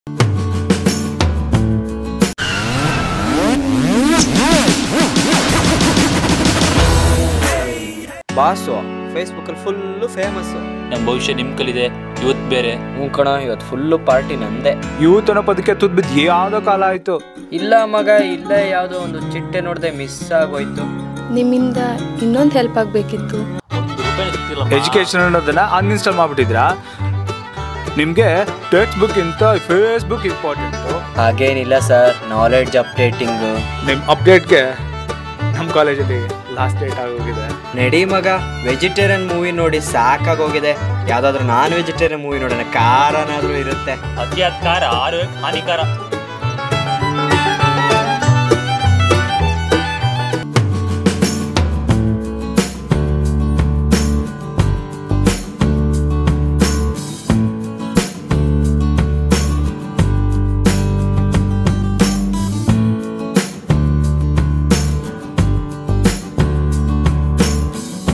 boss ಫೇಸ್ಬುಕ್ಕಲ್ಲಿ full famous ನಮ್ಮ ಭವಿಷ್ಯ ನಿಮ್ಮ ಕಲಿದೆ ಇವತ್ತು ಬೇರೆ ಹ್ಞೂ ಕಣ ಇವತ್ತು ಫುಲ್ಲು ಪಾರ್ಟಿ ನಂದೇ ಯೂತ್ ಅನ್ನೋ ಪದಕ್ಕೆ ತುದ್ ಬಿದ್ದು ಯಾವ್ದೋ ಕಾಲ ಆಯ್ತು ಇಲ್ಲ ಮಗ ಇಲ್ಲೇ ಯಾವುದೋ ಒಂದು ಚಿಟ್ಟೆ ನೋಡದೆ ಮಿಸ್ ಆಗೋಯ್ತು ನಿಮ್ಮಿಂದ ಇನ್ನೊಂದು ಹೆಲ್ಪ್ ಆಗಬೇಕಿತ್ತು ಒಂದು ರೂಪಾಯಿ ಸಿಗ್ತಿಲ್ಲ ಎಜುಕೇಶನ್ ಅನ್ನೋದನ್ನ ಅನ್ಇನ್ಸ್ಟಾಲ್ ಮಾಡ್ಬಿಟ್ಟಿದ್ರಾ ನಿಮ್ಗೆ ಟೆಕ್ಸ್ಟ್ ಬುಕ್ ಇಂತ ಫೇಸ್ಬುಕ್ ಇಂಪಾರ್ಟೆಂಟು ಹಾಗೇನಿಲ್ಲ ಸರ್ ನಾಲೆಡ್ಜ್ ಅಪ್ಡೇಟಿಂಗು ನಿಮ್ ಅಪ್ಡೇಟ್ಗೆ ನಮ್ಮ ಕಾಲೇಜಲ್ಲಿ ಲಾಸ್ಟ್ ಡೇಟ್ ಆಗೋಗಿದೆ ನಡಿ ಮಗ ವೆಜಿಟೇರಿಯನ್ ಮೂವಿ ನೋಡಿ ಸಾಕಾಗೋಗಿದೆ ಯಾವ್ದಾದ್ರು ನಾನ್ ವೆಜಿಟೇರಿಯನ್ ಮೂವಿ ನೋಡೋಣ ಖಾರನಾದ್ರೂ ಇರುತ್ತೆ ಅತಿಯಾದ ಕಾರ ಆರೋಗ್ಯಕ್ಕೆ ಹಾನಿಕಾರ